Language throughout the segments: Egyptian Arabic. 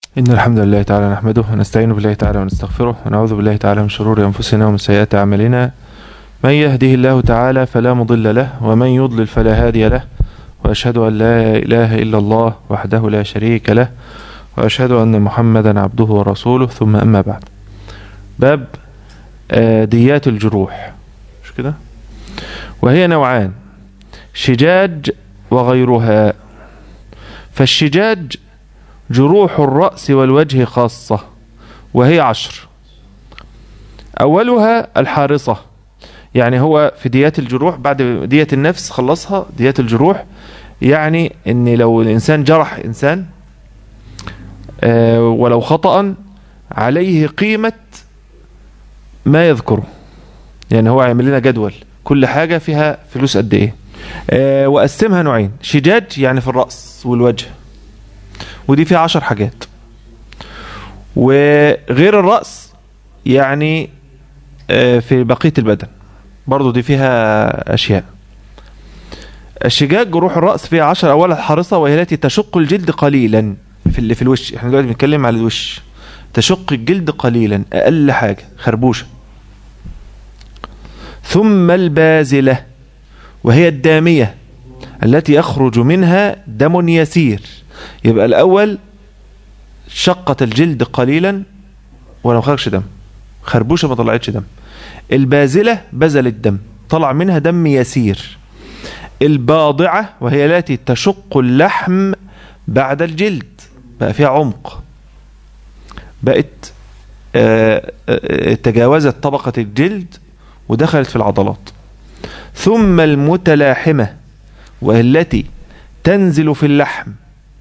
إن الحمد لله تعالى نحمده ونستعين بالله تعالى ونستغفره ونعوذ بالله تعالى من شرور أنفسنا ومن سيئات أعمالنا من يهده الله تعالى فلا مضل له ومن يضلل فلا هادي له وأشهد أن لا إله إلا الله وحده لا شريك له وأشهد أن محمدا عبده ورسوله ثم أما بعد باب آه، ديات الجروح مش كده وهي نوعان شجاج وغيرها فالشجاج جروح الرأس والوجه خاصة وهي عشر أولها الحارصة يعني هو في ديات الجروح بعد دية النفس خلصها ديات الجروح يعني ان لو الانسان جرح انسان آه، ولو خطأ عليه قيمة ما يذكره يعني هو عامل لنا جدول كل حاجة فيها فلوس قد ايه آه، وقسمها نوعين شجاج يعني في الرأس والوجه ودي فيها عشر حاجات وغير الرأس يعني آه، في بقية البدن برضو دي فيها أشياء الشجاج جروح الرأس فيها عشر أولا الحارصة وهي التي تشق الجلد قليلا في اللي في الوش احنا دلوقتي بنتكلم على الوش تشق الجلد قليلا أقل حاجة خربوشة ثم البازلة وهي الدامية التي يخرج منها دم يسير يبقى الأول شقت الجلد قليلا ولو خرجش دم خربوشة ما طلعتش دم البازلة بزل الدم طلع منها دم يسير الباضعة وهي التي تشق اللحم بعد الجلد بقى فيها عمق بقت آه، آه، تجاوزت طبقة الجلد ودخلت في العضلات ثم المتلاحمة وهي التي تنزل في اللحم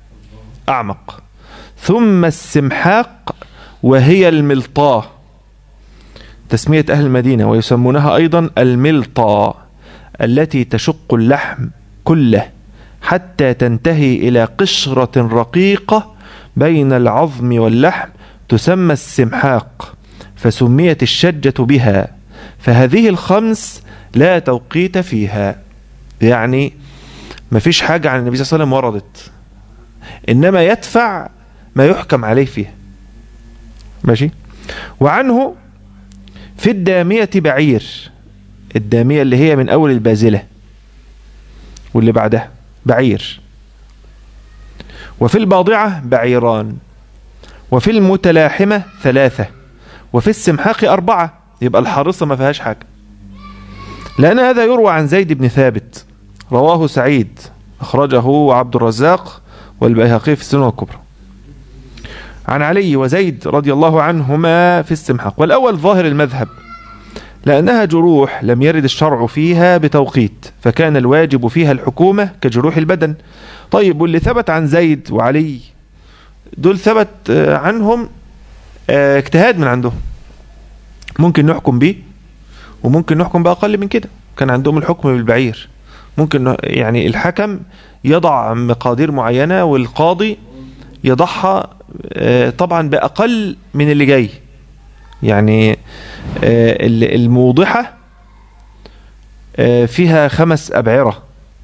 أعمق ثم السمحاق وهي الملطاة تسمية أهل المدينة ويسمونها أيضا الملطى التي تشق اللحم كله حتى تنتهي إلى قشرة رقيقة بين العظم واللحم تسمى السمحاق فسميت الشجة بها فهذه الخمس لا توقيت فيها يعني مفيش حاجة عن النبي صلى الله عليه وسلم وردت إنما يدفع ما يحكم عليه فيها ماشي وعنه في الدامية بعير الدامية اللي هي من أول البازلة واللي بعدها بعير وفي الباضعة بعيران وفي المتلاحمة ثلاثة وفي السمحاق أربعة يبقى الحارصة ما فيهاش حاجة لأن هذا يروى عن زيد بن ثابت رواه سعيد أخرجه عبد الرزاق والبيهقي في السنة الكبرى عن علي وزيد رضي الله عنهما في السمحاق والأول ظاهر المذهب لأنها جروح لم يرد الشرع فيها بتوقيت فكان الواجب فيها الحكومة كجروح البدن طيب واللي ثبت عن زيد وعلي دول ثبت آه، عنهم آه، اجتهاد من عندهم ممكن نحكم بيه وممكن نحكم بأقل من كده كان عندهم الحكم بالبعير ممكن ن- يعني الحكم يضع مقادير معينة والقاضي يضعها آه، طبعا بأقل من اللي جاي يعني آه، ال- الموضحة آه، فيها خمس أبعرة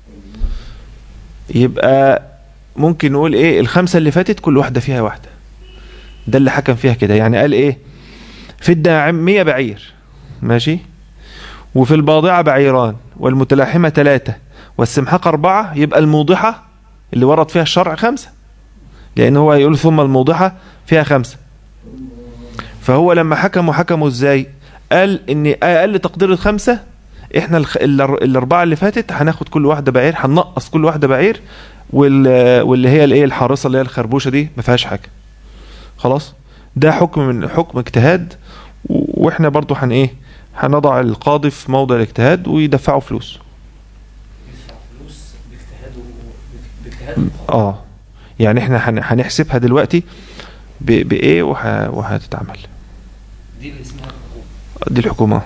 يبقى ممكن نقول ايه الخمسة اللي فاتت كل واحدة فيها واحدة ده اللي حكم فيها كده يعني قال ايه في الداعمية بعير ماشي وفي الباضعة بعيران والمتلاحمة ثلاثة والسمحاق أربعة يبقى الموضحة اللي ورد فيها الشرع خمسة لأن هو يقول ثم الموضحة فيها خمسة فهو لما حكموا حكموا ازاي قال ان اقل تقدير الخمسة احنا الخ... الأر- الاربعة اللي فاتت هناخد كل واحدة بعير هننقص كل واحدة بعير وال... واللي هي الايه الحارسة اللي هي الخربوشة دي ما فيهاش حاجة خلاص ده حكم من حكم اجتهاد و... واحنا برضو هن ايه هنضع القاضي في موضع الاجتهاد ويدفعوا فلوس يدفع فلوس باجتهاده باجتهاده اه يعني احنا هن... هنحسبها دلوقتي ب... بايه وه... وهتتعمل دي اللي اسمها الحقوق دي الحكومة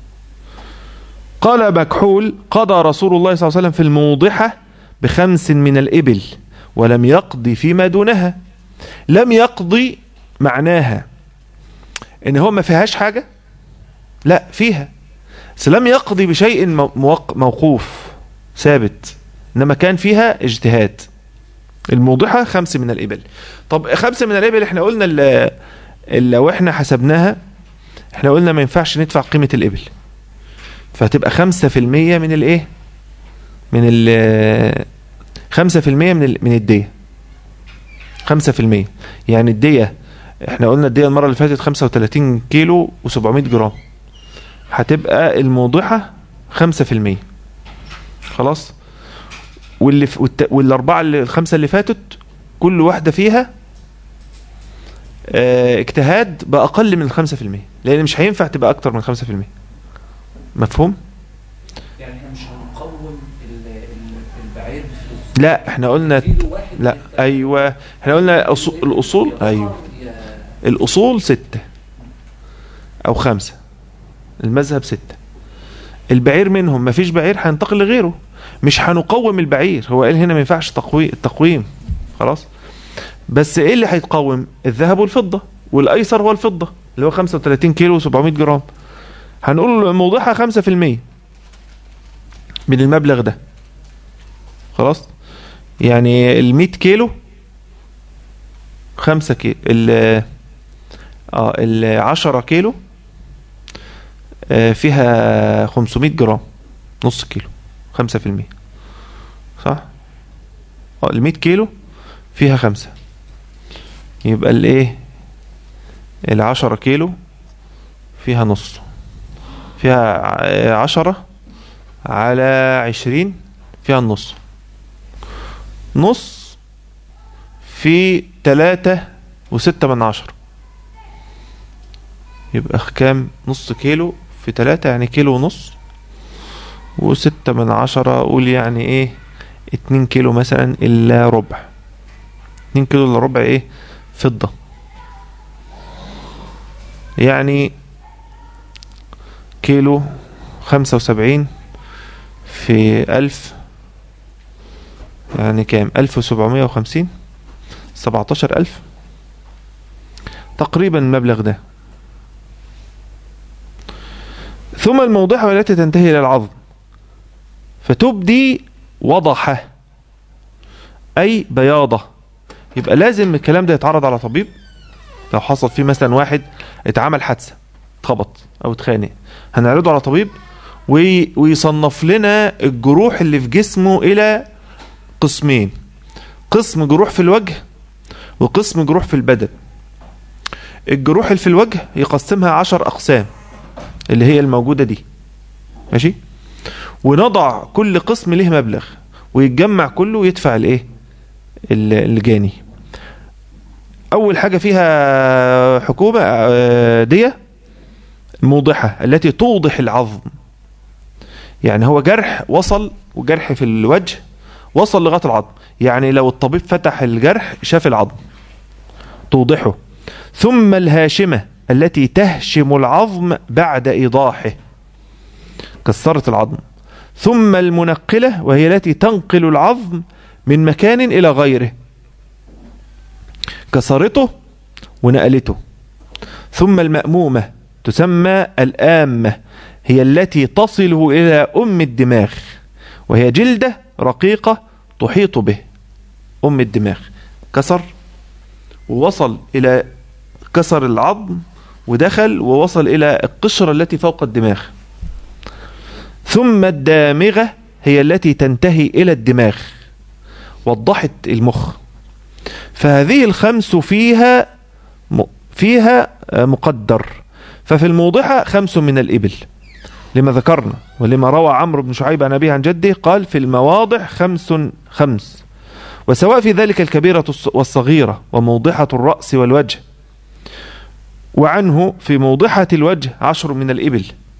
قال مكحول قضى رسول الله صلى الله عليه وسلم في الموضحة بخمس من الإبل ولم يقضي فيما دونها لم يقضي معناها ان هو ما فيهاش حاجة لا فيها بس لم يقضي بشيء مو- موق- موقوف ثابت انما كان فيها اجتهاد الموضحة خمس من الإبل طب خمس من الإبل احنا قلنا ال- ال- لو احنا حسبناها احنا قلنا ما ينفعش ندفع قيمة الإبل فهتبقى خمسة في المية من الإيه من ال خمسة في المية من ال- من الدية خمسة في المية يعني الدية احنا قلنا الدية المرة اللي فاتت خمسة وتلاتين كيلو وسبعمية جرام هتبقى الموضحة خمسة في المية خلاص واللي في والت... والاربعه اللي الخمسه اللي فاتت كل واحده فيها آه، اجتهاد باقل من 5% لان مش هينفع تبقى اكتر من 5% مفهوم يعني احنا مش هنقوم ال- ال- البعير بفلوس لا احنا قلنا كيلو واحد لا يبقى- ايوه احنا قلنا أصو... الاصول يا ايوه بخار يا- الاصول ستة او خمسة المذهب ستة البعير منهم مفيش بعير هينتقل لغيره مش هنقوم البعير هو قال هنا ما ينفعش تقويم التقويم خلاص بس ايه اللي هيتقوم الذهب والفضة والايسر هو الفضة اللي هو 35 كيلو و700 جرام هنقول موضوعها 5% من المبلغ ده خلاص يعني ال 100 كيلو 5 كيلو ال اه ال 10 كيلو آه، فيها 500 جرام نص كيلو 5% صح اه ال 100 كيلو فيها خمسة يبقى الايه ال 10 كيلو فيها نص فيها ع- عشرة على عشرين فيها النص نص في تلاتة وستة من عشرة يبقى كام نص كيلو في تلاتة يعني كيلو ونص وستة من عشرة أقول يعني إيه اتنين كيلو مثلا إلا ربع اتنين كيلو إلا ربع إيه فضة يعني كيلو خمسة وسبعين في ألف يعني كام ألف وسبعمية وخمسين سبعتاشر ألف تقريبا المبلغ ده ثم الموضحة والتي تنتهي إلى العظم فتبدي وضحة أي بياضة يبقى لازم الكلام ده يتعرض على طبيب لو حصل فيه مثلا واحد اتعمل حادثة اتخبط أو اتخانق هنعرضه على طبيب وي- ويصنف لنا الجروح اللي في جسمه إلى قسمين قسم جروح في الوجه وقسم جروح في البدن الجروح اللي في الوجه يقسمها عشر أقسام اللي هي الموجودة دي ماشي ونضع كل قسم له مبلغ ويتجمع كله ويدفع الايه ال- الجاني اول حاجة فيها حكومة آه، دية موضحة التي توضح العظم يعني هو جرح وصل وجرح في الوجه وصل لغاية العظم يعني لو الطبيب فتح الجرح شاف العظم توضحه ثم الهاشمة التي تهشم العظم بعد إيضاحه كسرت العظم ثم المنقلة وهي التي تنقل العظم من مكان إلى غيره كسرته ونقلته ثم المأمومة تسمى الآمة هي التي تصل إلى أم الدماغ وهي جلدة رقيقة تحيط به أم الدماغ كسر ووصل إلى كسر العظم ودخل ووصل إلى القشرة التي فوق الدماغ ثم الدامغة هي التي تنتهي إلى الدماغ وضحت المخ فهذه الخمس فيها م- فيها آه، مقدر ففي الموضحة خمس من الإبل لما ذكرنا ولما روى عمرو بن شعيب عن أبيه عن جده قال في المواضح خمس خمس وسواء في ذلك الكبيرة الص- والصغيرة وموضحة الرأس والوجه وعنه في موضحة الوجه عشر من الإبل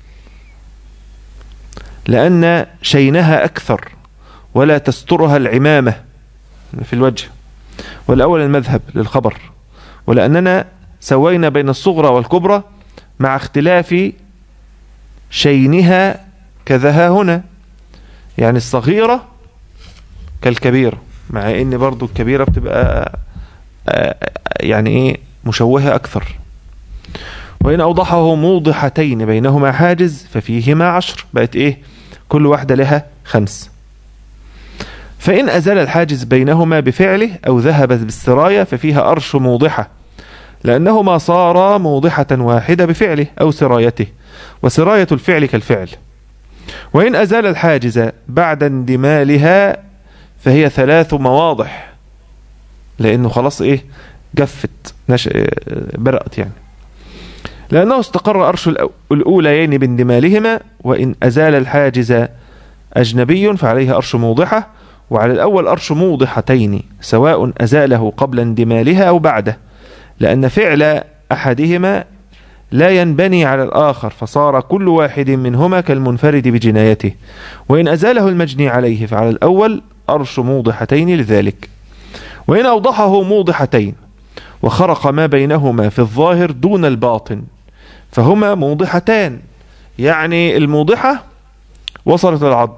لأن شينها أكثر ولا تسترها العمامة في الوجه والأول المذهب للخبر ولأننا سوينا بين الصغرى والكبرى مع اختلاف شينها كذا هنا يعني الصغيرة كالكبيرة مع ان برضو الكبيرة بتبقى آه، يعني ايه مشوهة اكثر وإن أوضحه موضحتين بينهما حاجز ففيهما عشر بقت إيه كل واحدة لها خمس فإن أزال الحاجز بينهما بفعله أو ذهب بالسراية ففيها أرش موضحة لأنهما صارا موضحة واحدة بفعله أو سرايته وسراية الفعل كالفعل وإن أزال الحاجز بعد اندمالها فهي ثلاث مواضح لأنه خلاص إيه جفت نش... برأت يعني لأنه استقر أرش الأو- الأوليين باندمالهما وإن أزال الحاجز أجنبي فعليه أرش موضحة وعلى الأول أرش موضحتين سواء أزاله قبل اندمالها أو بعده لأن فعل أحدهما لا ينبني على الآخر فصار كل واحد منهما كالمنفرد بجنايته وإن أزاله المجني عليه فعلى الأول أرش موضحتين لذلك وإن أوضحه موضحتين وخرق ما بينهما في الظاهر دون الباطن فهما موضحتان يعني الموضحة وصلت للعظم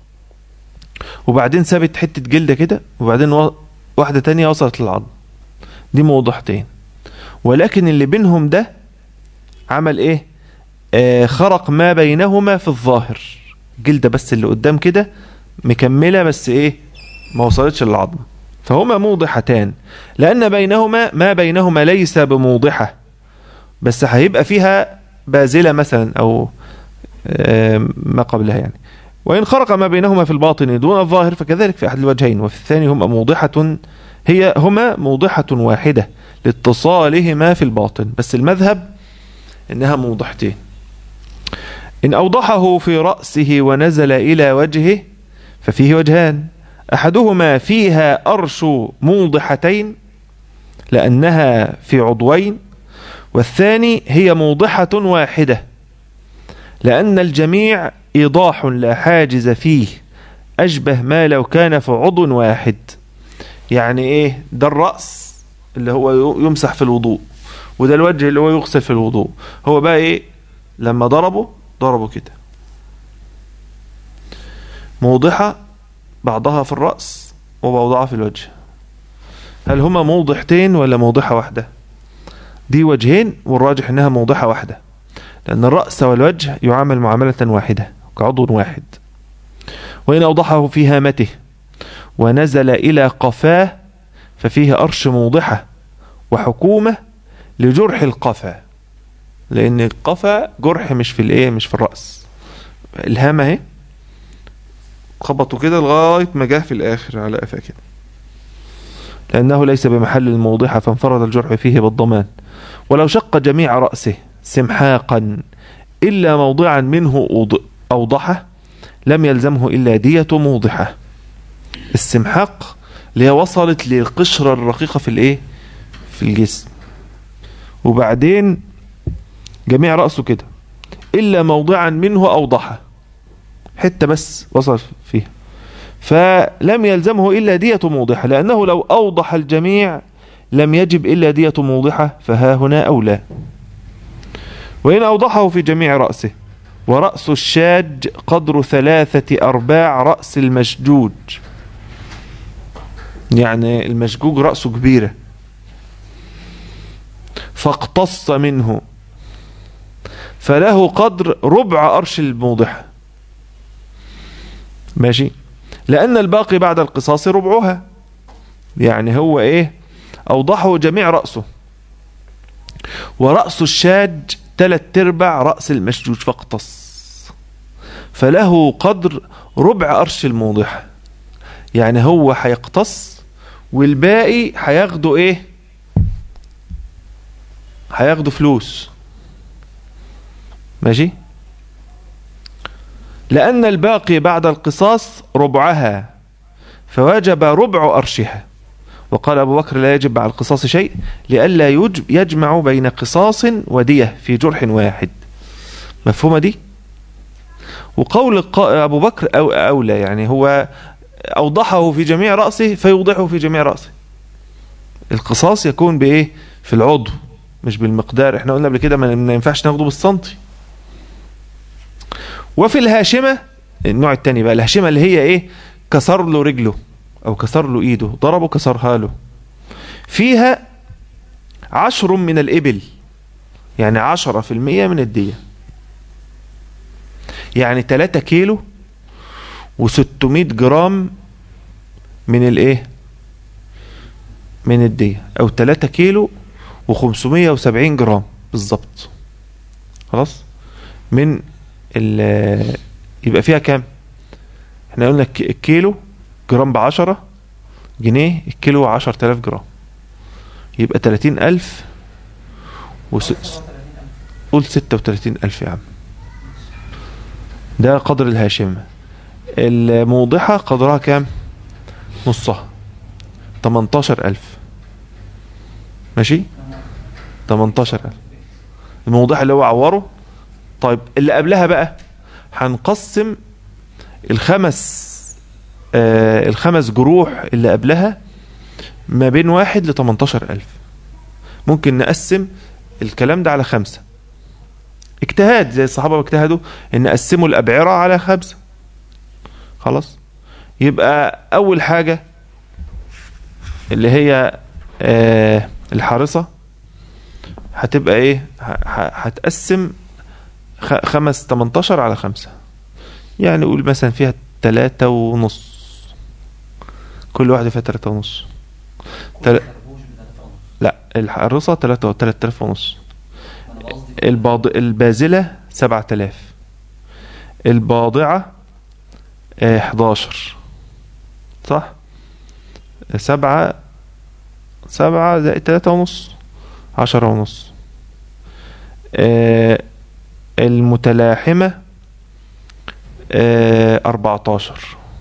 وبعدين سابت حتة جلدة كده وبعدين و- واحدة تانية وصلت للعظم دي موضحتين ولكن اللي بينهم ده عمل ايه آه خرق ما بينهما في الظاهر جلدة بس اللي قدام كده مكملة بس ايه ما وصلتش للعظم فهما موضحتان لأن بينهما ما بينهما ليس بموضحة بس هيبقى فيها بازلة مثلا أو آه، ما قبلها يعني وإن خرق ما بينهما في الباطن دون الظاهر فكذلك في أحد الوجهين وفي الثاني هما موضحة هي هما موضحة واحدة لاتصالهما في الباطن بس المذهب إنها موضحتين إن أوضحه في رأسه ونزل إلى وجهه ففيه وجهان أحدهما فيها أرش موضحتين لأنها في عضوين والثاني هي موضحة واحدة لأن الجميع إيضاح لا حاجز فيه أشبه ما لو كان في عضو واحد يعني إيه ده الرأس اللي هو يمسح في الوضوء وده الوجه اللي هو يغسل في الوضوء هو بقى إيه لما ضربه ضربه كده موضحة بعضها في الرأس وبعضها في الوجه هل هما موضحتين ولا موضحة واحدة دي وجهين والراجح انها موضحة واحدة لأن الرأس والوجه يعامل معاملة واحدة كعضو واحد وإن أوضحه في هامته ونزل إلى قفاه ففيه أرش موضحة وحكومة لجرح القفا لأن القفا جرح مش في الإيه مش في الرأس الهامة اهي خبطوا كده لغاية ما جه في الآخر على قفا كده لأنه ليس بمحل الموضحة فانفرد الجرح فيه بالضمان ولو شق جميع رأسه سمحاقا إلا موضعا منه أوض- أوضحه لم يلزمه إلا دية موضحة السمحاق اللي هي وصلت للقشرة الرقيقة في الإيه في الجسم وبعدين جميع رأسه كده إلا موضعا منه أوضحه حتة بس وصل فيها فلم يلزمه إلا دية موضحة لأنه لو أوضح الجميع لم يجب إلا دية موضحة فها هنا أولى وإن أوضحه في جميع رأسه ورأس الشاج قدر ثلاثة أرباع رأس المشجوج يعني المشجوج رأسه كبيرة فاقتص منه فله قدر ربع أرش الموضحة ماشي لأن الباقي بعد القصاص ربعها يعني هو إيه أوضحه جميع رأسه ورأس الشاج تلت ارباع رأس المشجوج فاقتص فله قدر ربع أرش الموضحة يعني هو هيقتص والباقي هياخدوا ايه هياخدوا فلوس ماشي لأن الباقي بعد القصاص ربعها فوجب ربع أرشها وقال أبو بكر لا يجب على القصاص شيء لئلا يج- يجمع بين قصاص ودية في جرح واحد مفهومة دي وقول الق- أبو بكر أو أولى يعني هو أوضحه في جميع رأسه فيوضحه في جميع رأسه القصاص يكون بإيه في العضو مش بالمقدار احنا قلنا قبل كده ما ما ينفعش ناخده بالسنتي وفي الهاشمة النوع التاني بقى الهاشمة اللي هي ايه كسر له رجله او كسر له ايده ضربه كسرها له فيها عشر من الإبل يعني عشرة في المية من الدية يعني تلاتة كيلو وستمائة جرام من الايه من الدية او 3 كيلو و570 جرام بالظبط خلاص من ال يبقى فيها كام احنا قلنا الك- الكيلو جرام بعشرة جنيه الكيلو عشر تلاف جرام يبقى تلاتين ألف وس... قول ستة وتلاتين ألف يا عم ده قدر الهاشمة الموضحة قدرها كام نصها تمنتاشر ألف ماشي تمنتاشر ألف الموضحة اللي هو عوره طيب اللي قبلها بقى هنقسم الخمس آه الخمس جروح اللي قبلها ما بين واحد ل 18000 ممكن نقسم الكلام ده على خمسة اجتهاد زي الصحابة اجتهدوا ان نقسموا الأبعرة على خمسة خلاص يبقى أول حاجة اللي هي آه الحارسة هتبقى ايه ه- ه- هتقسم خ- خمس 18 على خمسة يعني قول مثلا فيها تلاتة ونص كل واحدة فيها تلاتة ونص تل... لا الحارسة تلاتة و تلات آلاف ونص الباض... البازلة سبعة آلاف الباضعة آه، حداشر صح سبعة سبعة زائد تلاتة ونص عشرة ونص آه، المتلاحمة أربعتاشر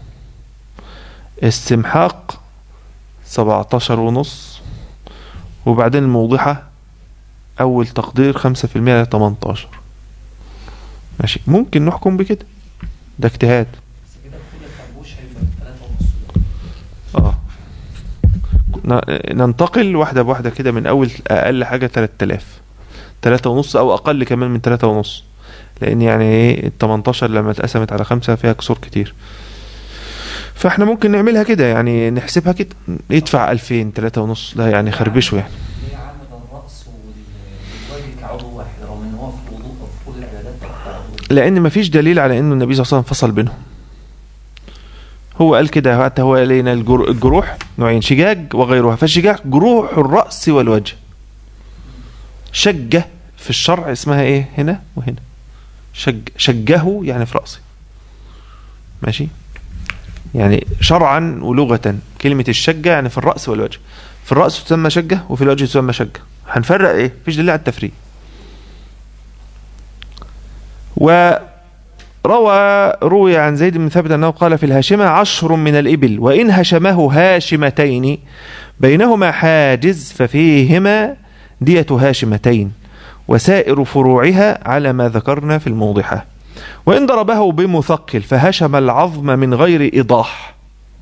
استمحاق سبعتاشر ونص وبعدين الموضحة أول تقدير خمسة في المية تمنتاشر ماشي ممكن نحكم بكده ده اجتهاد بس كده كل الخربوش هيبقى بتلاتة ونص اه ن- ننتقل واحدة بواحدة كده من أول أقل حاجة تلات آلاف تلاتة ونص أو أقل كمان من تلاتة ونص لأن يعني إيه التمنتاشر لما اتقسمت على خمسة فيها كسور كتير فاحنا ممكن نعملها كده يعني نحسبها كده يدفع ألفين تلاتة ونص ده يعني خربشه يعني ليه عامل الرأس والوجه كعضو واحد رغم ان هو في الوضوء او في كل العبادات تحت عضو لأن مفيش دليل على إنه النبي صلى الله عليه وسلم فصل بينهم هو قال كده حتى هو لنا الجر- الجروح نوعين شجاج وغيرها فالشجاج جروح الرأس والوجه شجة في الشرع اسمها ايه هنا وهنا شج شجه يعني في رأسه ماشي يعني شرعا ولغة كلمة الشجة يعني في الرأس والوجه في الرأس تسمى شجة وفي الوجه تسمى شجة هنفرق ايه مفيش دليل على التفريق وروى روي عن زيد بن ثابت أنه قال في الهاشمة عشر من الإبل وإن هشمه هاشمتين بينهما حاجز ففيهما دية هاشمتين وسائر فروعها على ما ذكرنا في الموضحة وإن ضربه بمثقل فهشم العظم من غير إيضاح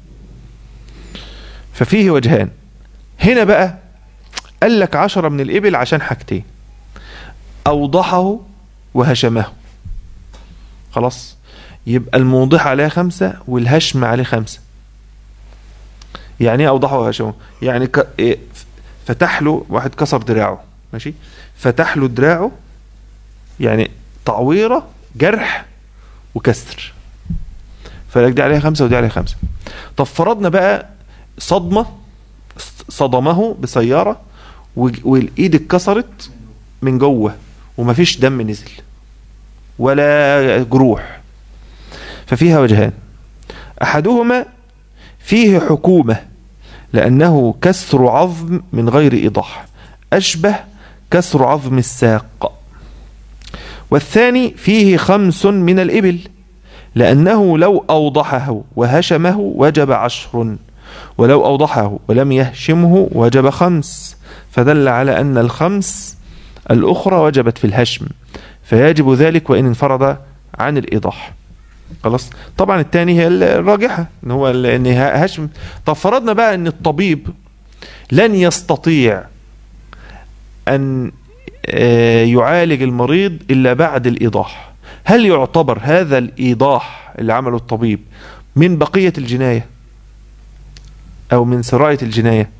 ففيه وجهان هنا بقى قال لك عشرة من الإبل عشان حاجتين أوضحه وهشمه خلاص يبقى الموضح عليها خمسة والهشم عليه خمسة يعني ايه اوضحه وهشمه يعني ك... إيه فتح له واحد كسر دراعه ماشي فتح له دراعه يعني تعويرة جرح وكسر فلك دي عليها خمسة ودي عليها خمسة طب فرضنا بقى صدمة صدمه بسيارة وج- والايد اتكسرت من جوه ومفيش دم نزل ولا جروح ففيها وجهان احدهما فيه حكومه لانه كسر عظم من غير ايضاح اشبه كسر عظم الساق والثاني فيه خمس من الابل لانه لو اوضحه وهشمه وجب عشر ولو اوضحه ولم يهشمه وجب خمس فدل على ان الخمس الاخرى وجبت في الهشم فيجب ذلك وإن انفرد عن الإيضاح خلاص طبعا الثاني هي الراجحة ان هو ال- ان ه- هشم طب فرضنا بقى ان الطبيب لن يستطيع ان آه، يعالج المريض الا بعد الايضاح هل يعتبر هذا الايضاح اللي عمله الطبيب من بقية الجناية او من سراية الجناية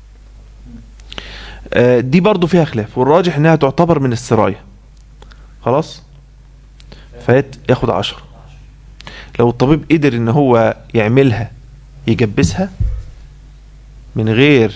آه، دي برضو فيها خلاف والراجح انها تعتبر من السراية خلاص فيت ياخد عشرة لو الطبيب قدر ان هو يعملها يجبسها من غير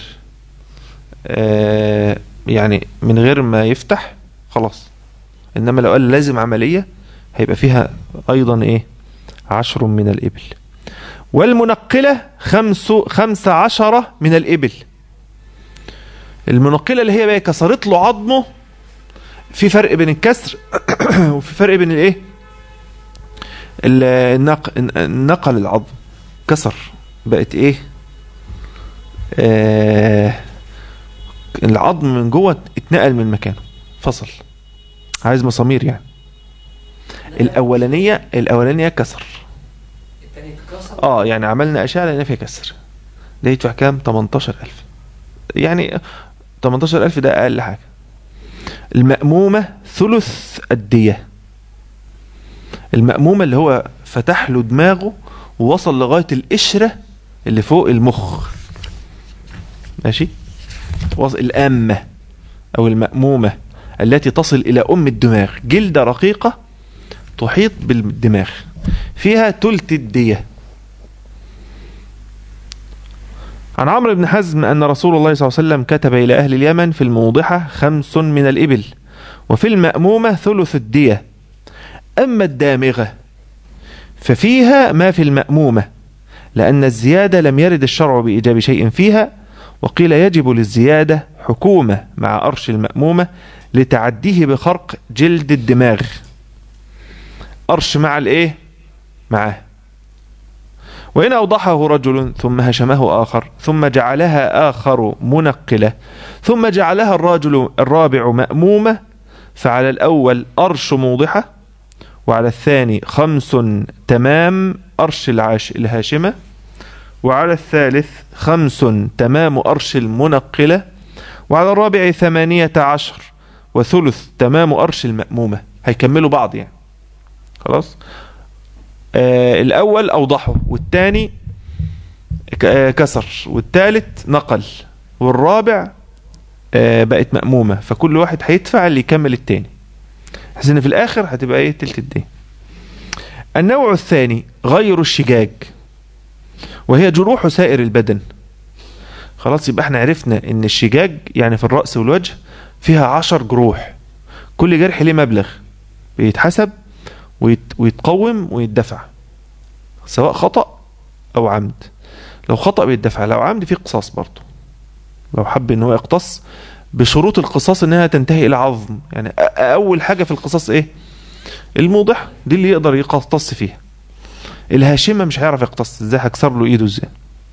آه يعني من غير ما يفتح خلاص انما لو قال لازم عملية هيبقى فيها ايضا ايه عشر من الابل والمنقلة خمس خمس عشرة من الابل المنقلة اللي هي بقى كسرت له عظمه في فرق بين الكسر وفي فرق بين الايه ال- النق... نقل العظم كسر بقت ايه آه العظم من جوه اتنقل من مكانه فصل عايز مسامير يعني الاولانيه الاولانيه كسر التاني اتكسر اه يعني عملنا اشعه لقينا فيها كسر ده يدفع كام 18000 يعني 18000 ده اقل حاجه المأمومة ثلث الدية المأمومة اللي هو فتح له دماغه ووصل لغاية القشرة اللي فوق المخ ماشي وصل الأمة أو المأمومة التي تصل إلى أم الدماغ جلدة رقيقة تحيط بالدماغ فيها تلت الدية عن عمرو بن حزم أن رسول الله صلى الله عليه وسلم كتب إلى أهل اليمن في الموضحة خمس من الإبل وفي المأمومة ثلث الدية أما الدامغة ففيها ما في المأمومة لأن الزيادة لم يرد الشرع بإيجاب شيء فيها وقيل يجب للزيادة حكومة مع أرش المأمومة لتعديه بخرق جلد الدماغ أرش مع الإيه؟ معاه وإن أوضحه رجل ثم هشمه آخر ثم جعلها آخر منقلة ثم جعلها الرجل الرابع مأمومة فعلى الأول أرش موضحة وعلى الثاني خمس تمام أرش العاش الهاشمة وعلى الثالث خمس تمام أرش المنقلة وعلى الرابع ثمانية عشر وثلث تمام أرش المأمومة هيكملوا بعض يعني خلاص آه الأول أوضحه والثاني ك- آه كسر والثالث نقل والرابع آه بقت مأمومة فكل واحد هيدفع اللي يكمل التاني بحيث ان في الاخر هتبقى ايه تلت الدين النوع الثاني غير الشجاج وهي جروح سائر البدن خلاص يبقى احنا عرفنا ان الشجاج يعني في الرأس والوجه فيها عشر جروح كل جرح ليه مبلغ بيتحسب ويت ويتقوم ويدفع سواء خطأ او عمد لو خطأ بيدفع لو عمد في قصاص برضه لو حب ان هو يقتص بشروط القصاص انها تنتهي الى عظم يعني أ- اول حاجه في القصاص ايه الموضح دي اللي يقدر يقتص فيها الهاشمه مش هيعرف يقتص ازاي هكسر له ايده ازاي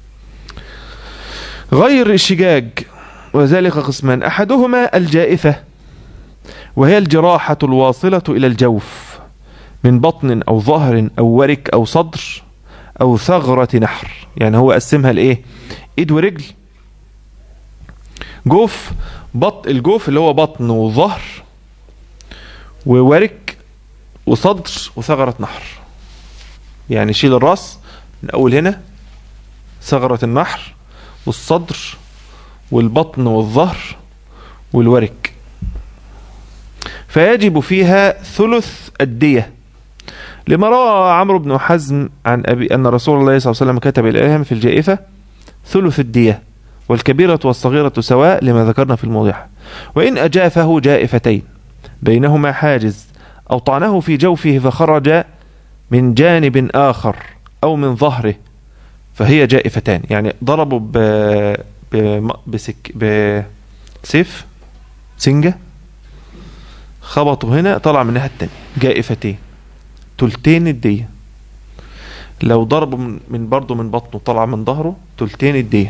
غير الشجاج وذلك قسمان احدهما الجائفه وهي الجراحه الواصله الى الجوف من بطن او ظهر او ورك او صدر او ثغره نحر يعني هو قسمها لايه ايد ورجل جوف بط الجوف اللي هو بطن وظهر وورك وصدر وثغرة نحر يعني شيل الراس من أول هنا ثغرة النحر والصدر والبطن والظهر والورك فيجب فيها ثلث الدية لما روى عمرو بن حزم عن أبي أن رسول الله صلى الله عليه وسلم كتب إليهم في الجائفة ثلث الدية والكبيرة والصغيرة سواء لما ذكرنا في الموضحة وإن أجافه جائفتين بينهما حاجز أو طعنه في جوفه فخرج من جانب آخر أو من ظهره فهي جائفتان يعني ضربوا ب... ب... بسك... بسيف سنجة خبطوا هنا طلع من الناحية التانية جائفتين تلتين الدية لو ضربوا من, من برضه من بطنه طلع من ظهره تلتين الدية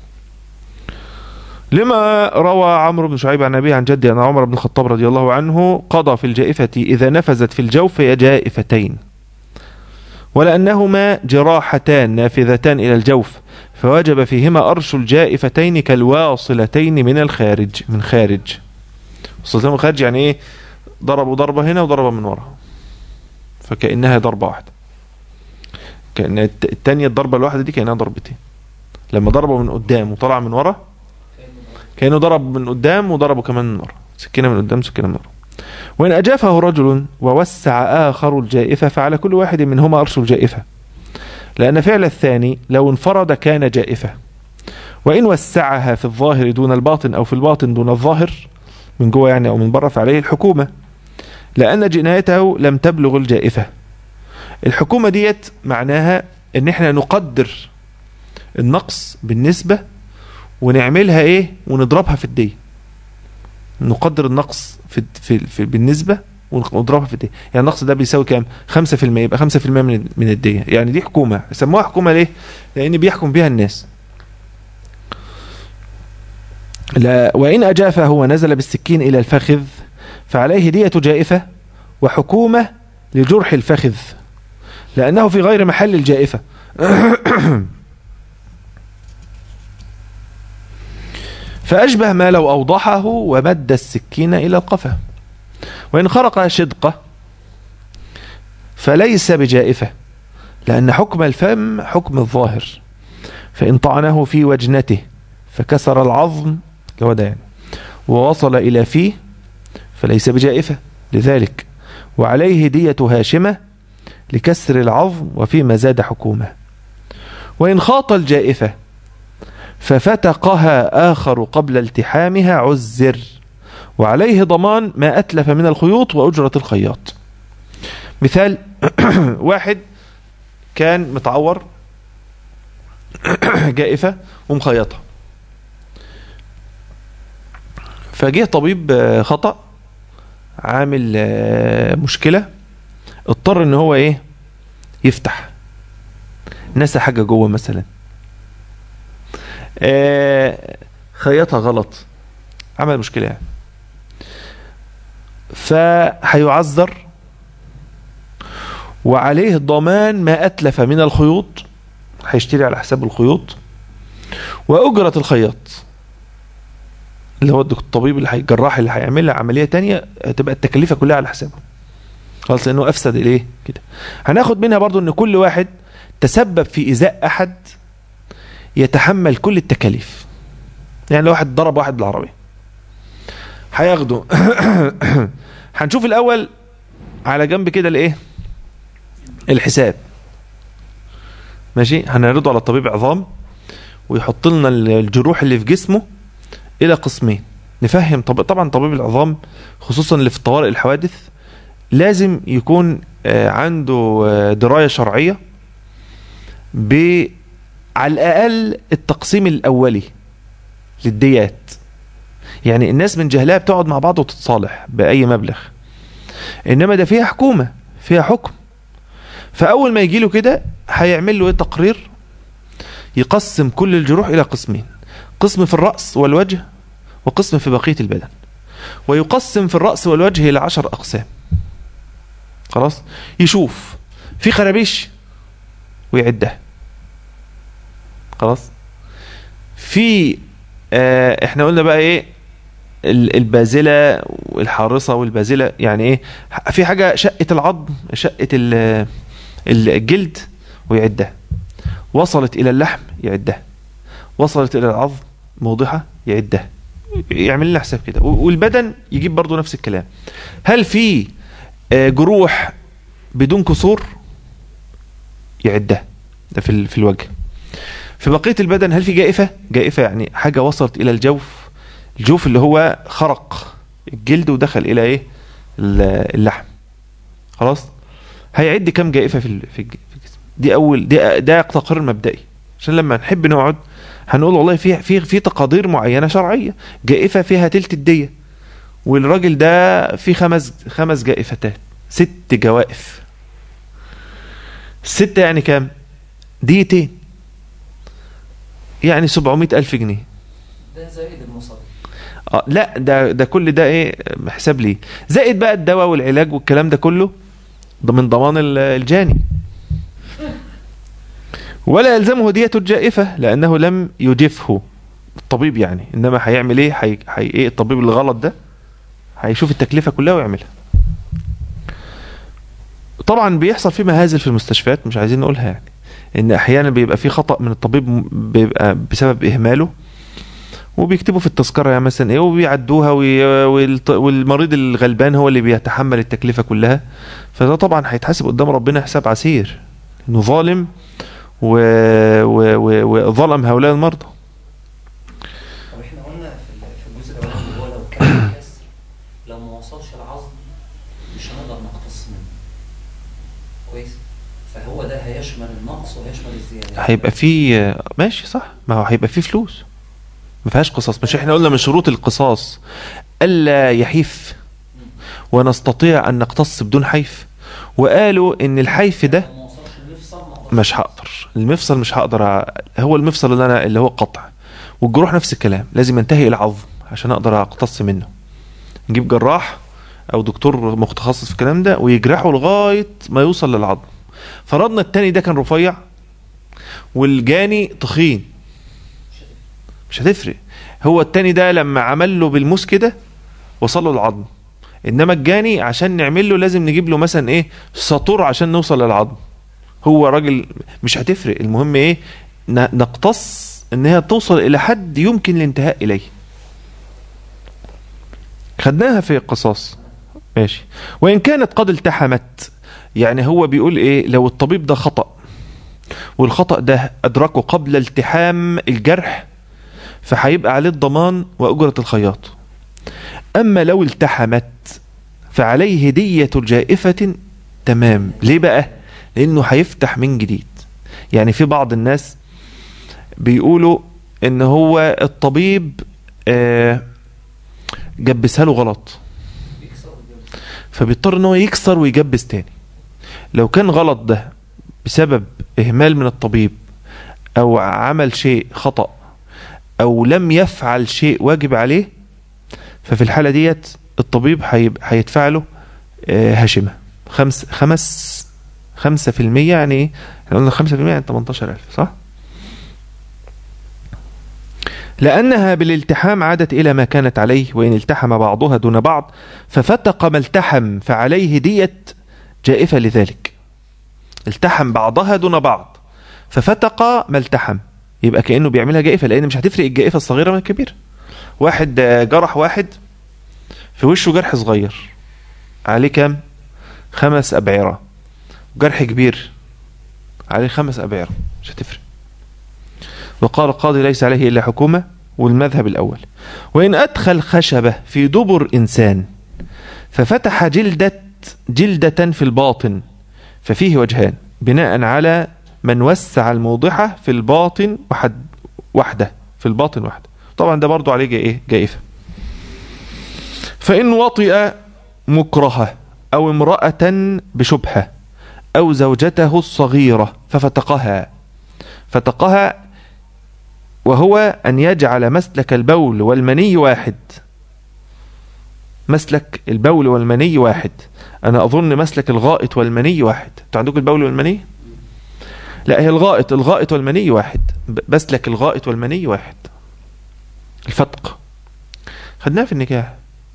لما روى عمرو بن شعيب عن أبيه عن جده أن عمر بن الخطاب رضي الله عنه قضى في الجائفة إذا نفذت في الجوف هي جائفتين ولأنهما جراحتان نافذتان إلى الجوف فوجب فيهما أرش الجائفتين كالواصلتين من الخارج من خارج وصلتين من الخارج يعني إيه ضربوا ضربة هنا وضربة من ورا فكأنها ضربة واحدة كأن الت- التانية الضربة الواحدة دي كأنها ضربتين لما ضربه من قدام وطلع من ورا كأنه ضرب من قدام وضربه كمان من ورا سكينة من قدام سكينة من ورا وإن أجافه رجل ووسع آخر الجائفة فعلى كل واحد منهما أرش الجائفة لأن فعل الثاني لو انفرد كان جائفة وإن وسعها في الظاهر دون الباطن أو في الباطن دون الظاهر من جوه يعني أو من بره فعليه الحكومة لأن جنايته لم تبلغ الجائفة الحكومة ديت معناها ان احنا نقدر النقص بالنسبة ونعملها ايه ونضربها في الدية نقدر النقص في, في, في بالنسبة ونضربها في الدية يعني النقص ده بيساوي كام 5% يبقى 5% من من الدية يعني دي حكومة سموها حكومة ليه لان بيحكم بيها الناس لا وإن أجافه ونزل بالسكين إلى الفخذ فعليه دية جائفة وحكومة لجرح الفخذ لأنه في غير محل الجائفة فأشبه ما لو أوضحه ومد السكين إلى القفا وإن خرق شدقة فليس بجائفة لأن حكم الفم حكم الظاهر فإن طعنه في وجنته فكسر العظم لو ده يعني ووصل إلى فيه فليس بجائفة لذلك وعليه دية هاشمة لكسر العظم وفيما زاد حكومة وإن خاط الجائفة ففتقها آخر قبل التحامها عزر وعليه ضمان ما أتلف من الخيوط وأجرة الخياط مثال واحد كان متعور جائفة ومخيطة فجه طبيب آه، خطأ عامل آه، مشكلة اضطر ان هو ايه يفتح نسى حاجة جوه مثلا آه خيطها غلط عمل مشكلة يعني فهيعذر وعليه ضمان ما أتلف من الخيوط هيشتري على حساب الخيوط وأجرة الخياط اللي هو الطبيب اللي هيجراح اللي هيعمل لها عملية تانية هتبقى التكلفة كلها على حسابه خلاص لانه افسد اليه كده هناخد منها برضو ان كل واحد تسبب في ايذاء احد يتحمل كل التكاليف يعني لو واحد ضرب واحد بالعربيه هياخده هنشوف الاول على جنب كده الايه الحساب ماشي هنعرضه على طبيب عظام ويحط لنا الجروح اللي في جسمه الى قسمين نفهم طب طبعا طبيب العظام خصوصا اللي في الطوارئ الحوادث لازم يكون آه، عنده آه، دراية شرعية ب على الأقل التقسيم الأولي للديات يعني الناس من جهلها بتقعد مع بعض وتتصالح بأي مبلغ إنما ده فيها حكومة فيها حكم فأول ما يجي له كده هيعمل له إيه تقرير يقسم كل الجروح إلى قسمين قسم في الرأس والوجه وقسم في بقية البدن ويقسم في الرأس والوجه إلى عشر أقسام خلاص يشوف في خرابيش ويعدها خلاص في آه احنا قلنا بقى ايه البازله والحارصه والبازله يعني ايه في حاجه شقه العظم شقه الجلد ويعدها وصلت الى اللحم يعدها وصلت الى العظم موضحه يعدها يعمل لنا حساب كده والبدن يجيب برضو نفس الكلام هل في آه، جروح بدون كسور يعدها ده في في الوجه في بقية البدن هل في جائفة جائفة يعني حاجة وصلت إلى الجوف الجوف اللي هو خرق الجلد ودخل إلى إيه اللحم خلاص هيعد كم جائفة في في الجسم دي أول دي ده تقرير مبدئي عشان لما نحب نقعد هنقول والله في في في تقادير معينة شرعية جائفة فيها تلت الدية والراجل ده في خمس خمس جائفتات ست جوائف ستة يعني كام ديتين يعني سبعمائة ألف جنيه ده زائد المصاريف اه لا ده ده كل ده ايه حساب ليه زائد بقى الدواء والعلاج والكلام ده كله ده من ضمان الجاني ولا يلزمه دية الجائفة لأنه لم يجفه الطبيب يعني إنما هيعمل إيه حي... حي... إيه الطبيب الغلط ده هيشوف التكلفة كلها ويعملها طبعا بيحصل في مهازل في المستشفيات مش عايزين نقولها يعني ان احيانا بيبقى في خطأ من الطبيب بيبقى بسبب اهماله وبيكتبوا في التذكره يعني مثلا ايه وبيعدوها والمريض الغلبان هو اللي بيتحمل التكلفه كلها فده طبعا هيتحاسب قدام ربنا حساب عسير انه ظالم وظلم هؤلاء المرضى ما وصلش العظم مش هنقدر نقتص منه كويس فهو ده هيشمل النقص وهيشمل الزياده هيبقى فيه ماشي صح ما هو هيبقى فيه فلوس ما فيهاش قصاص مش احنا قلنا من شروط القصاص الا يحيف ونستطيع ان نقتص بدون حيف وقالوا ان الحيف ده لو ما وصلش المفصل ما أقدرش مش هقدر المفصل مش هقدر أ- هو المفصل اللي انا اللي هو قطع والجروح نفس الكلام لازم ينتهي الى عظم عشان اقدر اقتص منه نجيب جراح او دكتور متخصص في الكلام ده ويجرحه لغايه ما يوصل للعظم فرضنا التاني ده كان رفيع والجاني تخين مش هتفرق هو التاني ده لما عمل له بالموس كده وصل له العظم انما الجاني عشان نعمل له لازم نجيب له مثلا ايه ساطور عشان نوصل للعظم هو راجل مش هتفرق المهم ايه ن- نقتص ان هي توصل الى حد يمكن الانتهاء اليه خدناها في القصاص ماشي وان كانت قد التحمت يعني هو بيقول ايه لو الطبيب ده خطأ والخطأ ده ادركه قبل التحام الجرح فهيبقى عليه الضمان واجرة الخياط اما لو التحمت فعليه دية الجائفة تمام ليه بقى لانه هيفتح من جديد يعني في بعض الناس بيقولوا ان هو الطبيب آه، جبسها له غلط بيكسر ويجيب. فبيضطر ان هو يكسر ويجبس تاني لو كان غلط ده بسبب اهمال من الطبيب او عمل شيء خطأ او لم يفعل شيء واجب عليه ففي الحالة ديت الطبيب هيب- هيدفع له آه، هشمة خمس خمس خمسة في المية يعني ايه احنا قلنا خمسة في المية يعني 18 ألف صح لأنها بالالتحام عادت إلى ما كانت عليه وإن التحم بعضها دون بعض ففتق ما التحم فعليه دية جائفة لذلك التحم بعضها دون بعض ففتق ما التحم يبقى كأنه بيعملها جائفة لأن مش هتفرق الجائفة الصغيرة من الكبيرة واحد آه، جرح واحد في وشه جرح صغير عليه كام خمس أبعرة جرح كبير عليه خمس أبعرة مش هتفرق وقال القاضي ليس عليه إلا حكومة والمذهب الأول وإن أدخل خشبة في دبر إنسان ففتح جلدة جلدة في الباطن ففيه وجهان بناء على من وسع الموضحة في الباطن وحد وحده في الباطن وحده طبعا ده برضو عليه جا- إيه جائفة فإن وطئ مكرهة أو امرأة بشبهة أو زوجته الصغيرة ففتقها فتقها وهو أن يجعل مسلك البول والمني واحد مسلك البول والمني واحد أنا أظن مسلك الغائط والمني واحد أنتوا عندكم البول والمني؟ لا هي الغائط الغائط والمني واحد ب- مسلك الغائط والمني واحد الفتق خدناها في النكاح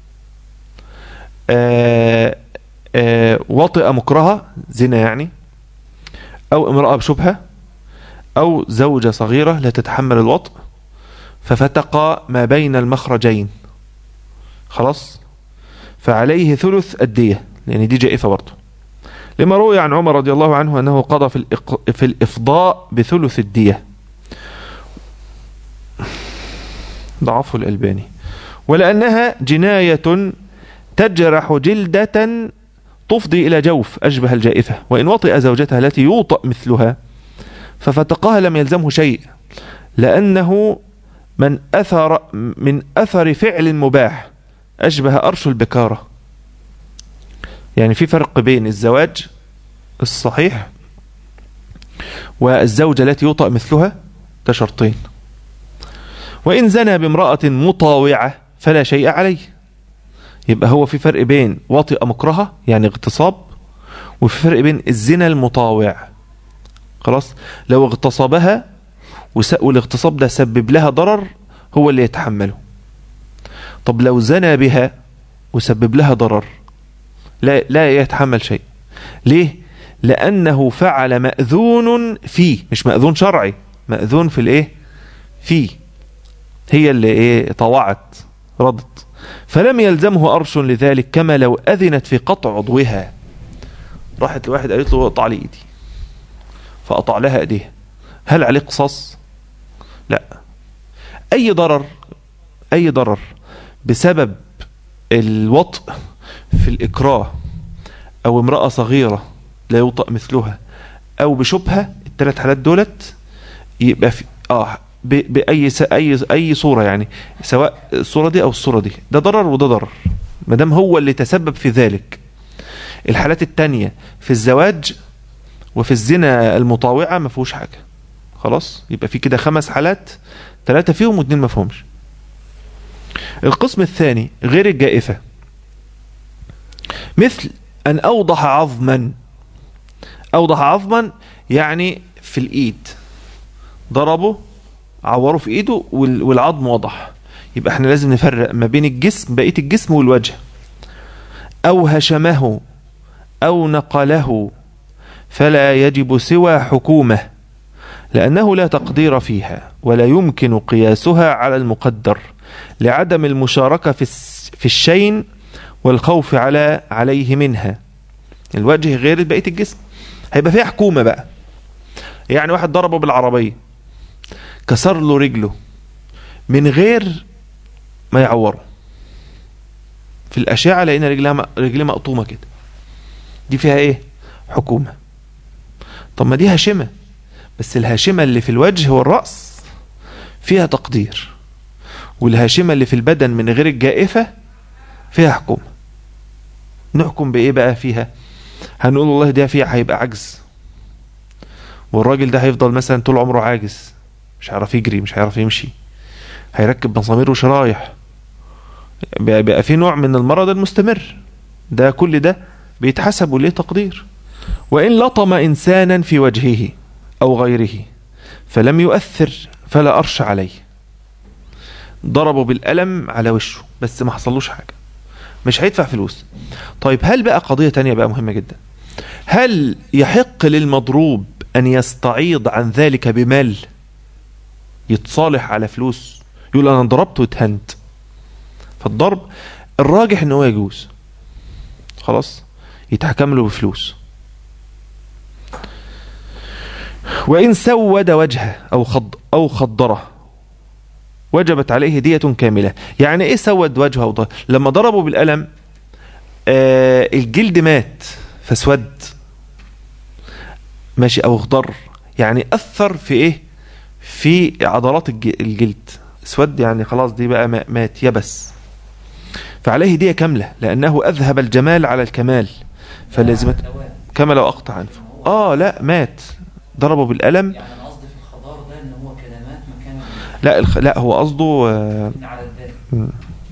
آه آه وطئ مكرهة زنا يعني أو امرأة بشبهة أو زوجة صغيرة لا تتحمل الوطء ففتق ما بين المخرجين خلاص فعليه ثلث الدية لأن دي جائفة برضه لما روي عن عمر رضي الله عنه أنه قضى في, الإق... في الإفضاء بثلث الدية ضعفه الألباني ولأنها جناية تجرح جلدة تفضي إلى جوف أشبه الجائفة وإن وطئ زوجتها التي يوطأ مثلها ففتقها لم يلزمه شيء لأنه من أثر من أثر فعل مباح أشبه أرش البكارة يعني في فرق بين الزواج الصحيح والزوجة التي يوطأ مثلها ده شرطين وإن زنى بامرأة مطاوعة فلا شيء عليه يبقى هو في فرق بين وطئ مكرهة يعني اغتصاب وفي فرق بين الزنا المطاوع خلاص لو اغتصبها وس- والاغتصاب ده سبب لها ضرر هو اللي يتحمله طب لو زنى بها وسبب لها ضرر لا لا يتحمل شيء ليه لانه فعل ماذون فيه مش ماذون شرعي ماذون في الايه فيه هي اللي ايه طوعت رضت فلم يلزمه ارش لذلك كما لو اذنت في قطع عضوها راحت لواحد قالت له اقطع لي ايدي فقطع لها ايديها هل عليه قصاص لا اي ضرر اي ضرر بسبب الوطء في الإكراه أو امرأة صغيرة لا يوطأ مثلها أو بشبهة الثلاث حالات دولت يبقى في اه ب- بأي س... أي أي صورة يعني سواء الصورة دي أو الصورة دي ده ضرر وده ضرر ما دام هو اللي تسبب في ذلك الحالات التانية في الزواج وفي الزنا المطاوعة ما فيهوش حاجة خلاص يبقى في كده خمس حالات ثلاثة فيهم واثنين ما فيهمش القسم الثاني غير الجائفة مثل أن أوضح عظما أوضح عظما يعني في الإيد ضربه عوره في إيده وال- والعظم وضح يبقى احنا لازم نفرق ما بين الجسم بقية الجسم والوجه أو هشمه أو نقله فلا يجب سوى حكومة لأنه لا تقدير فيها ولا يمكن قياسها على المقدر لعدم المشاركة في الس- في الشين والخوف على عليه منها الوجه غير بقية الجسم هيبقى فيها حكومة بقى يعني واحد ضربه بالعربية كسر له رجله من غير ما يعوره في الأشعة لقينا رجلها م- رجليه مقطومة كده دي فيها ايه حكومة طب ما دي هاشمة بس الهاشمة اللي في الوجه والرأس فيها تقدير والهاشمة اللي في البدن من غير الجائفة فيها حكومة نحكم بإيه بقى فيها هنقول والله ده فيها هيبقى عجز والراجل ده هيفضل مثلا طول عمره عاجز مش هيعرف يجري مش هيعرف يمشي هيركب مسامير وشرايح بقى, بقى في نوع من المرض المستمر ده كل ده بيتحسب وليه تقدير وإن لطم إنسانا في وجهه أو غيره فلم يؤثر فلا أرش عليه ضربه بالقلم على وشه بس ما حصلوش حاجة مش هيدفع فلوس طيب هل بقى قضية تانية بقى مهمة جدا هل يحق للمضروب أن يستعيض عن ذلك بمال يتصالح على فلوس يقول أنا ضربت واتهنت فالضرب الراجح ان هو يجوز خلاص يتحكم له بفلوس وإن سود وجهه أو خض أو خضره وجبت عليه دية كاملة يعني إيه سود وجهه أو ض- لما ضربه بالقلم آه الجلد مات فاسود ماشي أو اخضر يعني أثر في إيه في عضلات الج- الجلد اسود يعني خلاص دي بقى ما- مات يبس فعليه دية كاملة لأنه أذهب الجمال على الكمال فلازم دوام. كما لو أقطع أنفه آه لا مات ضربه بالقلم يعني انا قصدي في الخضار ده ان هو كلمات مكان لا الخ... لا هو قصده آه، على الدال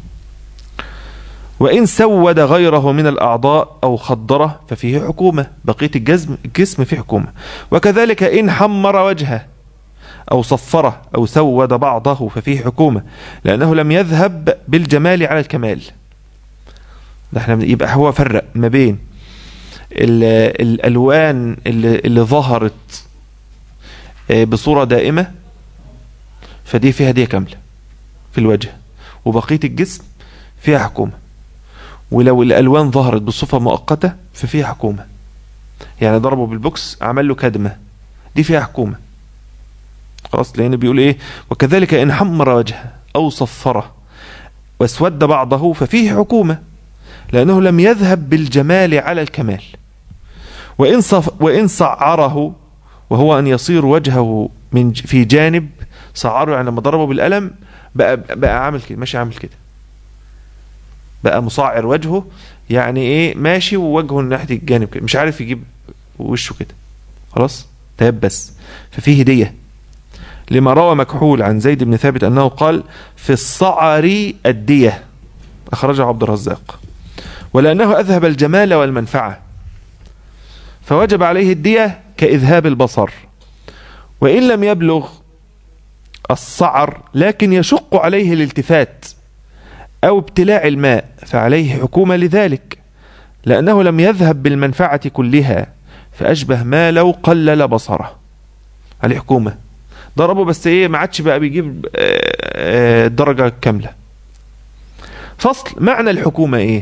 وإن سود غيره من الأعضاء أو خدره ففيه حكومة بقية الجسم الجسم فيه حكومة وكذلك إن حمر وجهه أو صفره أو سود بعضه ففيه حكومة لأنه لم يذهب بالجمال على الكمال ده احنا يبقى هو فرق ما بين ال- الألوان اللي, اللي ظهرت آه، بصورة دائمة فدي فيها دية كاملة في الوجه وبقية الجسم فيها حكومة ولو الألوان ظهرت بصفة مؤقتة ففيها حكومة يعني ضربه بالبوكس عمل له كدمة دي فيها حكومة خلاص لأنه بيقول إيه وكذلك إن حمر وجهه أو صفره واسود بعضه ففيه حكومة لأنه لم يذهب بالجمال على الكمال وإن, صف وإن صعره وهو أن يصير وجهه من ج- في جانب صعره يعني لما ضربه بالقلم بقى بقى عامل كده ماشي عامل كده بقى مصعر وجهه يعني ايه ماشي ووجهه ناحيه الجانب كده مش عارف يجيب وشه كده خلاص تيبس ففيه هديه لما روى مكحول عن زيد بن ثابت انه قال في الصعر الديه اخرجه عبد الرزاق ولانه اذهب الجمال والمنفعه فوجب عليه الديه كاذهاب البصر وان لم يبلغ الصعر لكن يشق عليه الالتفات أو ابتلاع الماء فعليه حكومة لذلك لأنه لم يذهب بالمنفعة كلها فأشبه ما لو قلل بصره عليه حكومة ضربه بس إيه ما عادش بقى بيجيب آه، آه، الدرجة كاملة فصل معنى الحكومة إيه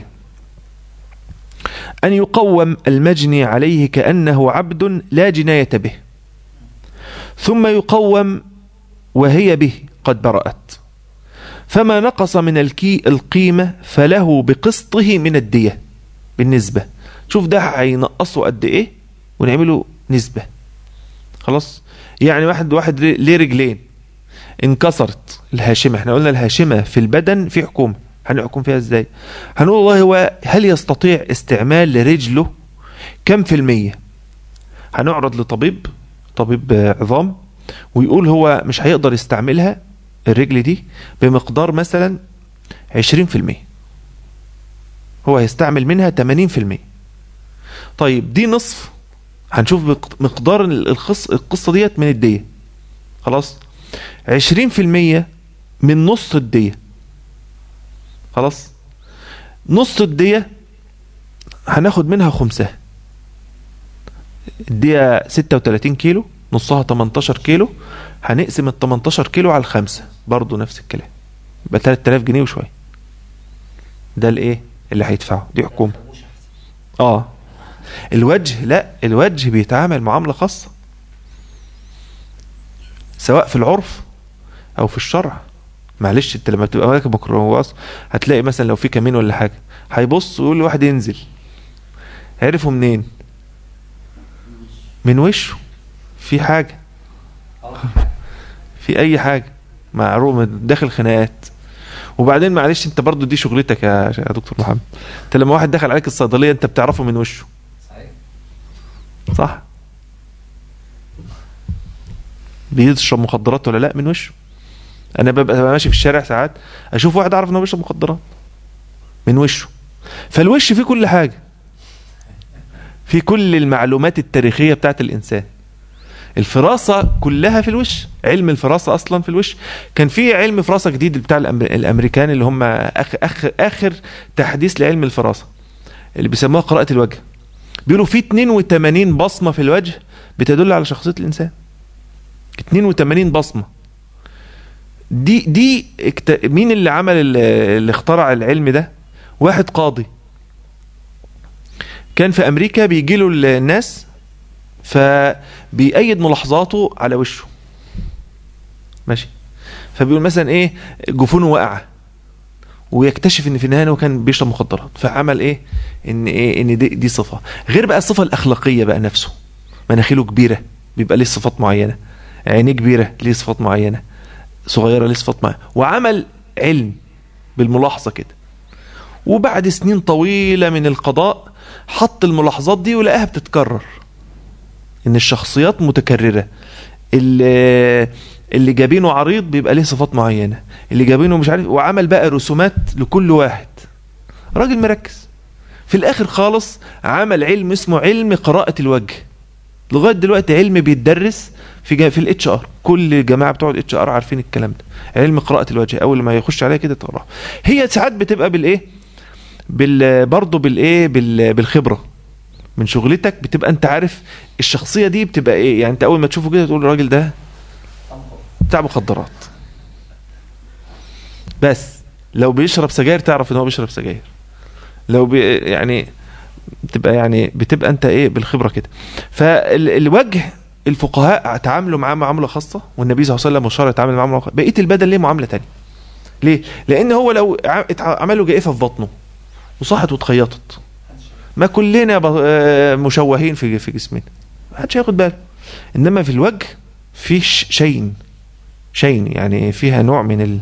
أن يقوم المجني عليه كأنه عبد لا جناية به ثم يقوم وهي به قد برأت فما نقص من الكي القيمة فله بقسطه من الدية بالنسبة شوف ده هينقصه قد ايه ونعمله نسبة خلاص يعني واحد واحد ليه رجلين انكسرت الهاشمة احنا قلنا الهاشمة في البدن في حكومة هنحكم فيها ازاي هنقول والله هو هل يستطيع استعمال رجله كم في المية هنعرض لطبيب طبيب آه، عظام ويقول هو مش هيقدر يستعملها الرجل دي بمقدار مثلا 20% هو هيستعمل منها 80% طيب دي نصف هنشوف بق- مقدار الخص القصة ديت من الدية خلاص 20% من نص الدية خلاص نص الدية هناخد منها خمسها الدية 36 كيلو نصها 18 كيلو هنقسم ال 18 كيلو على الخمسة برضو نفس الكلام يبقى 3000 جنيه وشوية ده الايه اللي هيدفعه دي حكومة مش أحسن. اه الوجه لا الوجه بيتعامل معاملة خاصة سواء في العرف او في الشرع معلش انت لما بتبقى راكب ميكروباص هتلاقي مثلا لو في كمين ولا حاجة هيبص ويقول لواحد ينزل عرفوا منين من وشه في حاجة اه في اي حاجة معروف داخل خناقات وبعدين معلش انت برضو دي شغلتك يا يا دكتور محمد انت لما واحد دخل عليك الصيدلية انت بتعرفه من وشه صحيح صح بيشرب مخدرات ولا لا من وشه انا ببقى ماشي في الشارع ساعات اشوف واحد اعرف انه بيشرب مخدرات من وشه فالوش فيه كل حاجه في كل المعلومات التاريخيه بتاعت الانسان الفراسه كلها في الوش علم الفراسه اصلا في الوش كان في علم فراسه جديد بتاع الأم- الامريكان اللي هم اخر اخر, آخر تحديث لعلم الفراسه اللي بيسموها قراءه الوجه بيقولوا في 82 بصمه في الوجه بتدل على شخصيه الانسان 82 بصمه دي دي اكت... مين اللي عمل ال- اللي اخترع العلم ده واحد قاضي كان في امريكا بيجي له الناس فبيأيد ملاحظاته على وشه ماشي فبيقول مثلا ايه جفونه واقعه ويكتشف ان في النهايه هو كان بيشرب مخدرات فعمل ايه ان ايه ان دي, دي صفه غير بقى الصفه الاخلاقيه بقى نفسه مناخيره كبيره بيبقى ليه صفات معينه عينيه كبيره ليه صفات معينه صغيره ليه صفات معينه وعمل علم بالملاحظه كده وبعد سنين طويله من القضاء حط الملاحظات دي ولقاها بتتكرر ان الشخصيات متكرره اللي اللي جابينه عريض بيبقى ليه صفات معينه اللي جابينه مش عارف وعمل بقى رسومات لكل واحد راجل مركز في الاخر خالص عمل علم اسمه علم قراءه الوجه لغايه دلوقتي علم بيتدرس في جا في الاتش ار كل الجماعه بتوع الاتش ار عارفين الكلام ده علم قراءه الوجه اول ما يخش عليها كده تقراه هي ساعات بتبقى بالايه بال برضه بالايه بال بالخبره من شغلتك بتبقى انت عارف الشخصيه دي بتبقى ايه يعني انت اول ما تشوفه كده تقول الراجل ده بتاع مخدرات بس لو بيشرب سجاير تعرف ان هو بيشرب سجاير لو بي يعني بتبقى يعني بتبقى انت ايه بالخبره كده فالوجه الفقهاء تعاملوا معاه معامله خاصه والنبي صلى الله عليه وسلم والشرع اتعامل معاه معامله خاصة. بقيه البدن ليه معامله تانية ليه لان هو لو ع- اتع- عملوا جائفه في بطنه وصحت واتخيطت ما كلنا ب- آه، مشوهين في في جسمنا ما حدش هياخد باله انما في الوجه في ش- شين شين يعني فيها نوع من ال...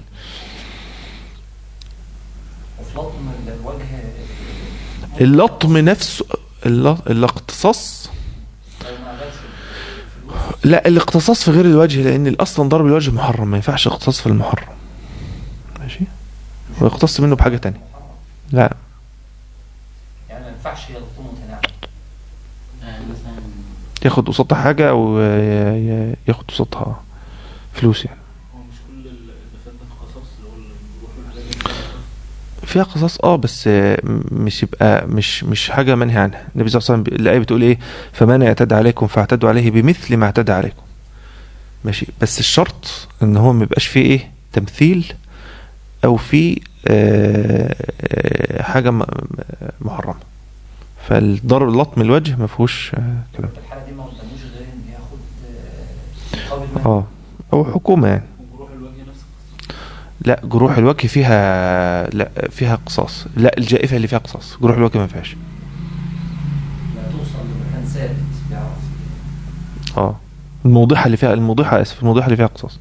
وفي لطم الوجه اللطم نفسه الل- الاقتصاص لو ما عملش الفلوس لا الاقتصاص في غير الوجه لان اصلا ضرب الوجه محرم ما ينفعش اقتصاص في المحرم ماشي ويقتص منه بحاجه تانية لا يعني ما ينفعش يلطمه تناعم يعني مثلا ياخد قصادها حاجه او ي- ي- ياخد قصادها فلوس يعني هو مش كل الدفاتر قصص اللي هو الجروح والحاجات دي فيها قصاص اه بس آه، م- مش يبقى مش مش حاجه منهي عنها النبي صلى الله عليه وسلم الايه بتقول ايه فمن اعتدى عليكم فاعتدوا عليه بمثل ما اعتدى عليكم ماشي بس الشرط ان هو ما يبقاش فيه ايه تمثيل او في آه، آه، حاجه م- م- محرمه فالضرب لطم الوجه ما فيهوش آه، كلام في الحاله دي ما قداموش غير ان ياخد آه، مقابل مال اه او حكومه يعني وجروح الوجه نفس القصة لا جروح الوجه فيها لا فيها قصاص لا الجائفة اللي فيها قصاص جروح الوجه ما فيهاش لا توصل لمكان ثابت يعرف اه الموضحة اللي فيها الموضحة اسف الموضحة اللي فيها قصاص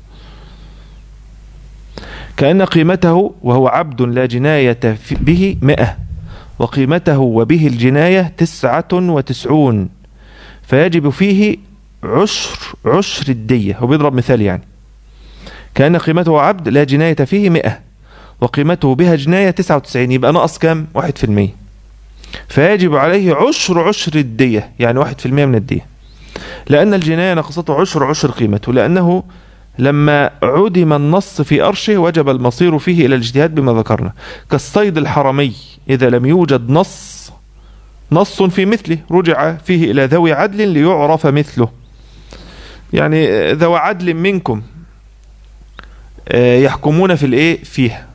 كأن قيمته وهو عبد لا جناية في- به مئة وقيمته وبه الجناية تسعة وتسعون فيجب فيه عشر عشر الدية هو بيضرب مثال يعني كأن قيمته عبد لا جناية فيه مئة وقيمته بها جناية تسعة وتسعين يبقى نقص كام واحد في المية فيجب عليه عشر عشر الدية يعني واحد في المية من الدية لأن الجناية نقصته عشر عشر قيمته لأنه لما عدم النص في أرشه وجب المصير فيه إلى الاجتهاد بما ذكرنا كالصيد الحرمي إذا لم يوجد نص نص في مثله رجع فيه إلى ذوي عدل ليعرف مثله يعني آه، ذوي عدل منكم آه، يحكمون في الإيه فيها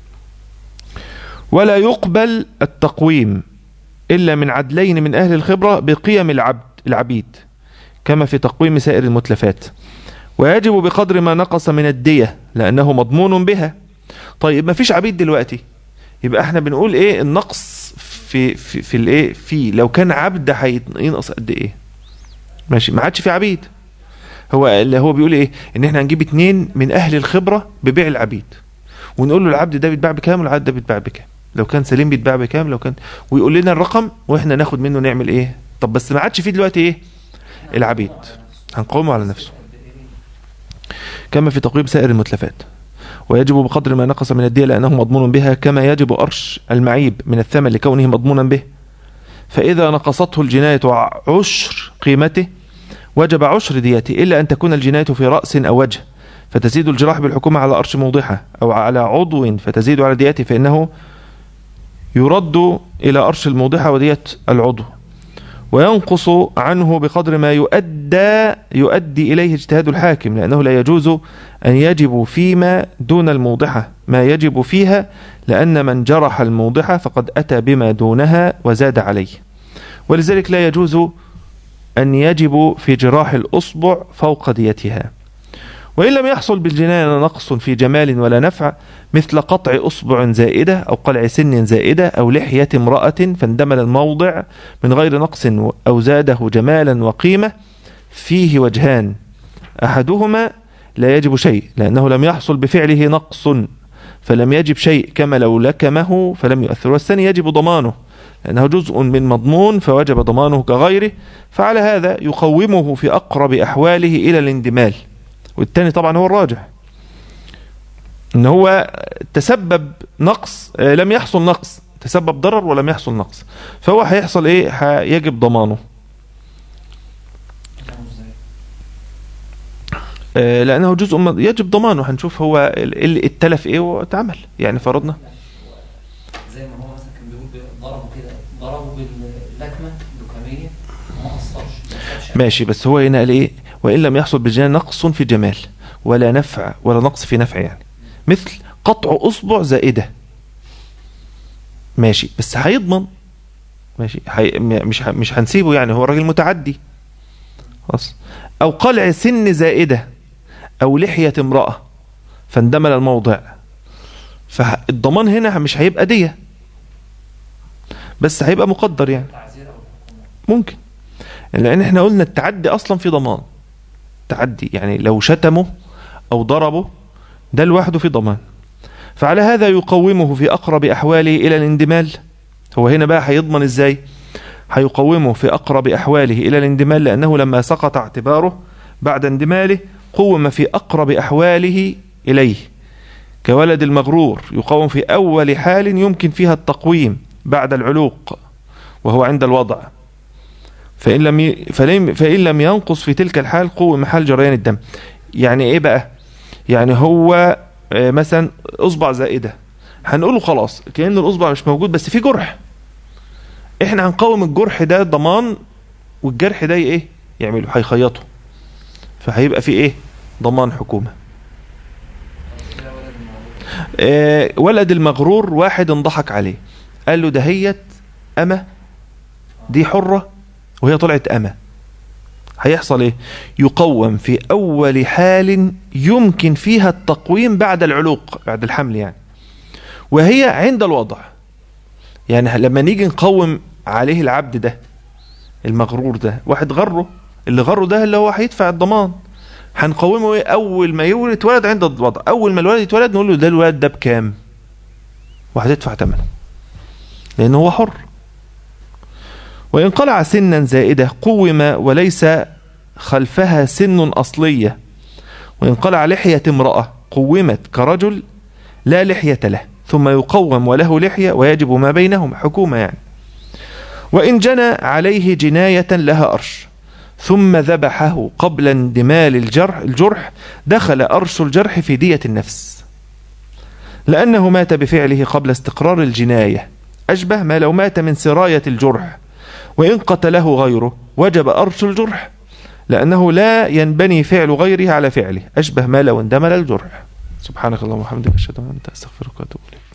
ولا يقبل التقويم إلا من عدلين من أهل الخبرة بقيم العبد العبيد كما في تقويم سائر المتلفات ويجب بقدر ما نقص من الدية لأنه مضمون بها طيب ما فيش عبيد دلوقتي يبقى احنا بنقول ايه النقص في في في الايه في لو كان عبد هينقص قد ايه ماشي ما عادش في عبيد هو اللي هو بيقول ايه ان احنا هنجيب اتنين من اهل الخبرة ببيع العبيد ونقول له العبد ده بيتباع بكام والعبد ده بيتباع بكام لو كان سليم بيتباع بكام لو كان ويقول لنا الرقم واحنا ناخد منه نعمل ايه طب بس ما عادش في دلوقتي ايه العبيد هنقومه على نفسه كما في تقويم سائر المتلفات ويجب بقدر ما نقص من الدية لأنه مضمون بها كما يجب أرش المعيب من الثمن لكونه مضمونا به فإذا نقصته الجناية عشر قيمته وجب عشر ديته إلا أن تكون الجناية في رأس أو وجه فتزيد الجراح بالحكومة على أرش موضحة أو على عضو فتزيد على ديته فإنه يرد إلى أرش الموضحة ودية العضو وينقص عنه بقدر ما يؤدى يؤدي إليه اجتهاد الحاكم لأنه لا يجوز أن يجب فيما دون الموضحة ما يجب فيها لأن من جرح الموضحة فقد أتى بما دونها وزاد عليه ولذلك لا يجوز أن يجب في جراح الأصبع فوق ديتها وإن لم يحصل بالجناية نقص في جمال ولا نفع مثل قطع أصبع زائدة أو قلع سن زائدة أو لحية امرأة فاندمل الموضع من غير نقص أو زاده جمالا وقيمة فيه وجهان أحدهما لا يجب شيء لأنه لم يحصل بفعله نقص فلم يجب شيء كما لو لكمه فلم يؤثر والثاني يجب ضمانه لأنه جزء من مضمون فوجب ضمانه كغيره فعلى هذا يقومه في أقرب أحواله إلى الاندمال والثاني طبعا هو الراجح ان هو تسبب نقص آه، لم يحصل نقص تسبب ضرر ولم يحصل نقص فهو هيحصل ايه هيجب ضمانه آه، لانه جزء من يجب ضمانه هنشوف هو ال- اللي اتلف ايه واتعمل يعني فرضنا زي ما هو مثلا كان بيقول بي- ضربه كده ضربه باللكمه اللكميه وما قصرش ما سابش ماشي بس هو هنا قال ايه وان لم يحصل بالجنان نقص في جمال ولا نفع ولا نقص في نفع يعني مثل قطع اصبع زائده ماشي بس هيضمن ماشي هي م- مش ه- مش هنسيبه يعني هو راجل متعدي خلاص او قلع سن زائده او لحيه امراه فاندمل الموضع فالضمان هنا مش هيبقى ديه بس هيبقى مقدر يعني تعزير او الحكومه ممكن لان احنا قلنا التعدي اصلا في ضمان تعدي يعني لو شتمه او ضربه ده لوحده في ضمان فعلى هذا يقومه في اقرب احواله الى الاندمال هو هنا بقى هيضمن ازاي هيقومه في اقرب احواله الى الاندمال لانه لما سقط اعتباره بعد اندماله قوم في اقرب احواله اليه كولد المغرور يقوم في اول حال يمكن فيها التقويم بعد العلوق وهو عند الوضع فإن لم ي... فلم... فإن لم ينقص في تلك الحال قوة محل جريان الدم يعني إيه بقى يعني هو آه، مثلا إصبع زائدة هنقوله خلاص كأن الإصبع مش موجود بس في جرح إحنا هنقوم الجرح ده ضمان والجرح ده إيه يعمله هيخيطه فهيبقى في إيه ضمان حكومة كده ولد الموضوع آه، ولد المغرور واحد انضحك عليه قال له دهيت أمة دي حرة وهي طلعت أمة هيحصل ايه يقوم في اول حال يمكن فيها التقويم بعد العلوق بعد الحمل يعني وهي عند الوضع يعني لما نيجي نقوم عليه العبد ده المغرور ده واحد غره اللي غره ده اللي هو هيدفع الضمان هنقومه ايه اول ما يولد يتولد عند الوضع اول ما الولد يتولد نقول له ده الولد ده بكام وهتدفع ثمنه لان هو حر وإن قلع سنا زائدة قوم وليس خلفها سن أصلية وإن قلع لحية امرأة قومت كرجل لا لحية له ثم يقوم وله لحية ويجب ما بينهما حكومة يعني وإن جنى عليه جناية لها أرش ثم ذبحه قبل اندمال الجرح, الجرح دخل أرش الجرح في دية النفس لأنه مات بفعله قبل استقرار الجناية أشبه ما لو مات من سراية الجرح وإن قتله غيره وجب أرش الجرح لأنه لا ينبني فعل غيره على فعله أشبه ما لو اندمل الجرح سبحانك اللهم وبحمدك أشهد أن لا إله إلا أنت أستغفرك وأتوب إليك